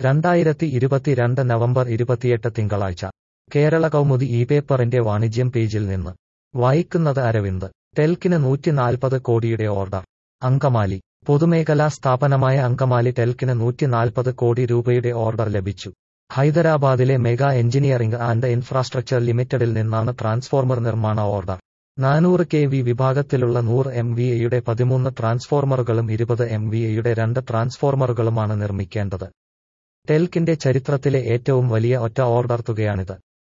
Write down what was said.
രണ്ടായിരത്തി ഇരുപത്തിരണ്ട് നവംബർ ഇരുപത്തിയെട്ട് തിങ്കളാഴ്ച കേരള കൗമുദി ഈ പേപ്പറിന്റെ വാണിജ്യം പേജിൽ നിന്ന് വായിക്കുന്നത് അരവിന്ദ് ടെൽക്കിന് നൂറ്റിനാൽപ്പത് കോടിയുടെ ഓർഡർ അങ്കമാലി പൊതുമേഖലാ സ്ഥാപനമായ അങ്കമാലി ടെൽക്കിന് നൂറ്റിനാൽപ്പത് കോടി രൂപയുടെ ഓർഡർ ലഭിച്ചു ഹൈദരാബാദിലെ മെഗാ എഞ്ചിനീയറിംഗ് ആൻഡ് ഇൻഫ്രാസ്ട്രക്ചർ ലിമിറ്റഡിൽ നിന്നാണ് ട്രാൻസ്ഫോർമർ നിർമ്മാണ ഓർഡർ നാനൂറ് കെ വി വിഭാഗത്തിലുള്ള നൂറ് എം വി എയുടെ പതിമൂന്ന് ട്രാൻസ്ഫോർമറുകളും ഇരുപത് എം വി എയുടെ രണ്ട് ട്രാൻസ്ഫോർമറുകളുമാണ് നിർമ്മിക്കേണ്ടത് ടെൽക്കിന്റെ ചരിത്രത്തിലെ ഏറ്റവും വലിയ ഒറ്റ ഓർഡർ തുകയാണിത്